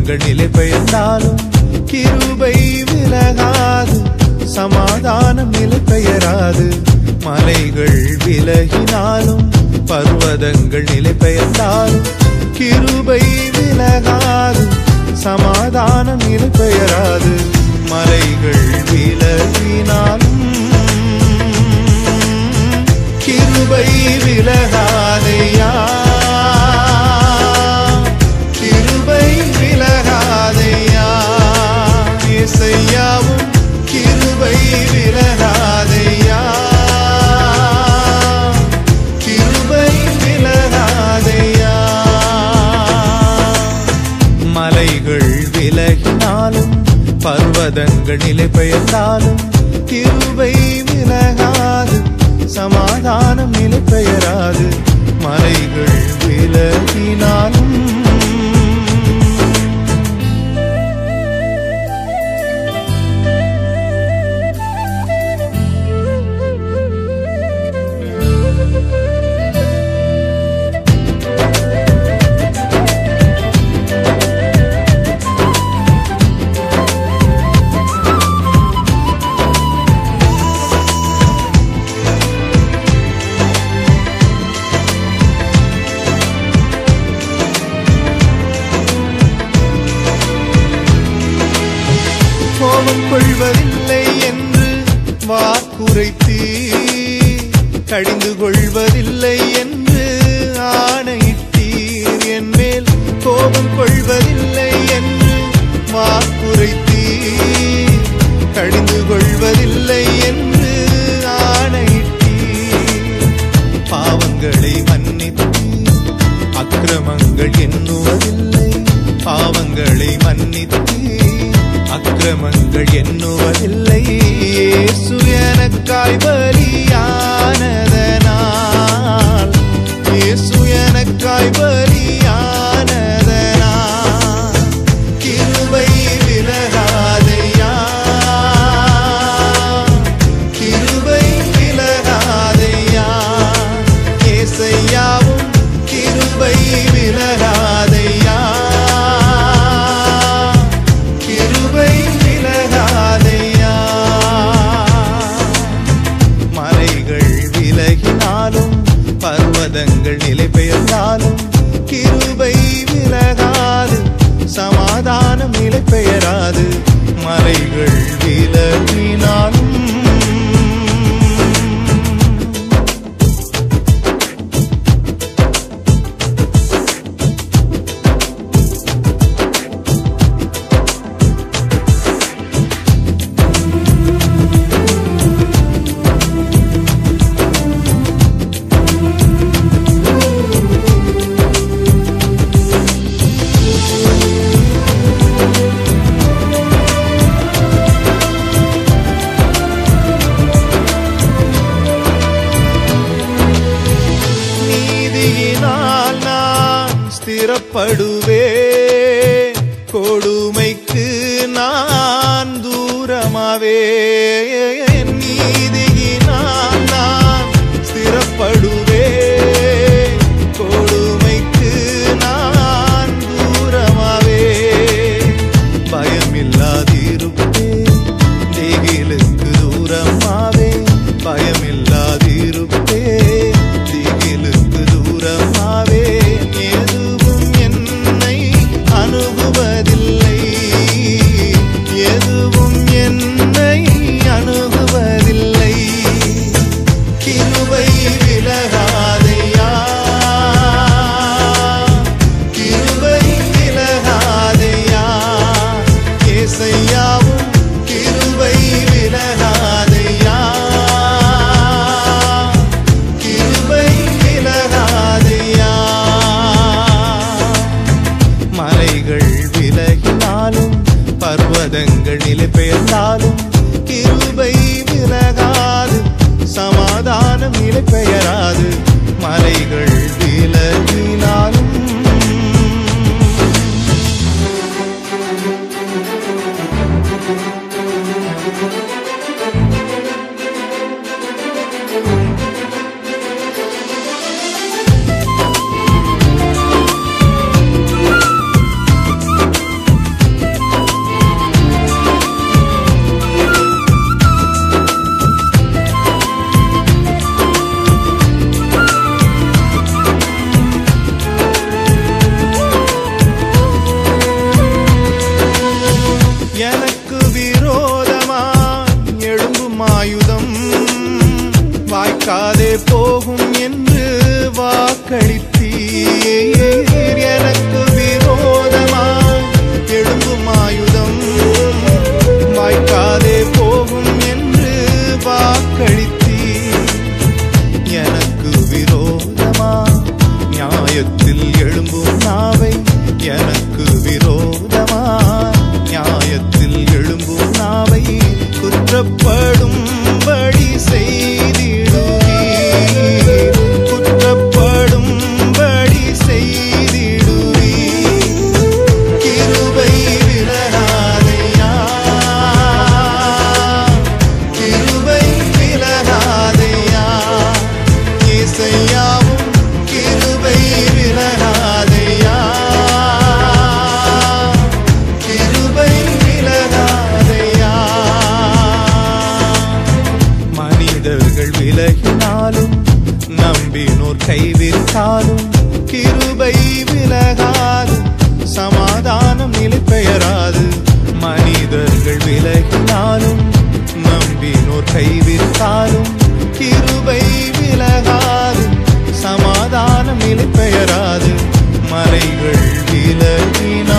பர்வதங்கள் நிலை பெயர்ந்தாலும் கிருபை விலகாது சமாதானம் நிலை பெயராது மலைகள் விலகினாலும் பர்வதங்கள் நிலை பெயர்ந்தாலும் கிருபை விலகாது சமாதானம் நிலை பெயராது மலைகள் விலகினாலும் கிருபை விலகாதையா கிருபை விலகாதையா இசையாவும் கிருபை விலகாதையா கிருபை விலகாதையா மலைகள் விலகினாலும் பர்வதங்கள் நிலை பெயர்ந்தாலும் கிருபை விலகாது சமாதானம் நிலை பெயராது மலைகள் விலகினாலும் கோபம் கொள்வதில்லை என்று வாக்குரைத்தீ கடிந்து கொள்வதில்லை என்று ஆணையிட்டீர் என் மேல் கோபம் கொள்வதில்லை என்று வாக்குரைத்தீ கடிந்து கொள்வதில்லை என்று ஆணையிட்டீர் பாவங்களை மன்னித்தீர் அக்கிரமங்கள் எண்ணுவதில்லை பாவங்களை மன்னித்தீர் அக்கிரமங்கள் எண்ணுவதில்லை இயேசு எனக்காய் பலியானதனால் இயேசு எனக்காய் பலியானதனால் கிருபை விலகாதையா கிருபை விலகாதையா ஏசையாவும் கிருபை விலகாதையா கிருபை விலகாதையா மலைகள் விலகினாலும் பர்வதங்கள் நிலை பெயர்ந்தாலும் கிருபை விலகாது சமாதானம் நிலை பெயராது மலைகள் விலகினாலும் நீதியினால் நான் ஸ்திரப்படுவே கொடுமைக்கு நான் தூரமாவே நீதியினால் நான் ஸ்திரப்படுவே கொடுமைக்கு நான் தூரமாவே பயமில்லாதிருப்பே திகிலுக்கு தூரமாவே பயமில்லாதிருப்பே திகிலுக்கு தூரமாவே எதுவும் என்னை அணுகுவதில்லை எதுவும் என்னை அணுகுவதில்லை கிருபை விலகாதையா கிருபை விலகாதையா ஏசையாவும் கிருபை விலகாதையா கிருபை விலகாதையா மலைகள் விலகினாலும் பர்வதங்கள் நிலை பெயர்ந்தாலும் கிருபை விலகாது சமாதானம் நிலை பெயராது மலைகள் விலகினாலும் ஆயுதம் வாய்க்காதே போகும் என்று வாக்களித்தீர் எனக்கு விரோதமாய் எழும்பும் ஆயுதம் வாய்க்காதே போகும் என்று வாக்களித்தீர் எனக்கு விரோதமா நியாயத்தில் எழும்பும் நாவை எனக்கு விரோதமா நியாயத்தில் எழும்பும் நாவை குற்றப்படும்படி செய்திடுவீர் குற்றப்படும்படி செய்திடுவீர் கிருபை விலகாதையா கிருபை விலகாதையா இசையாவும் கிருபை விலகாதையா கிருபை விலகாதையா மனிதர்கள் விலகினாலும் நம்பினோர் கைவிட்டாலும் கிருபை விலகாது சமாதானம் நிலை பெயராது மனிதர்கள் விலகினாலும் நம்பினோர் கைவிட்டாலும் கிருபை விலகாது சமாதானம் நிலை பெயராது மலைகள் விலகினாலும்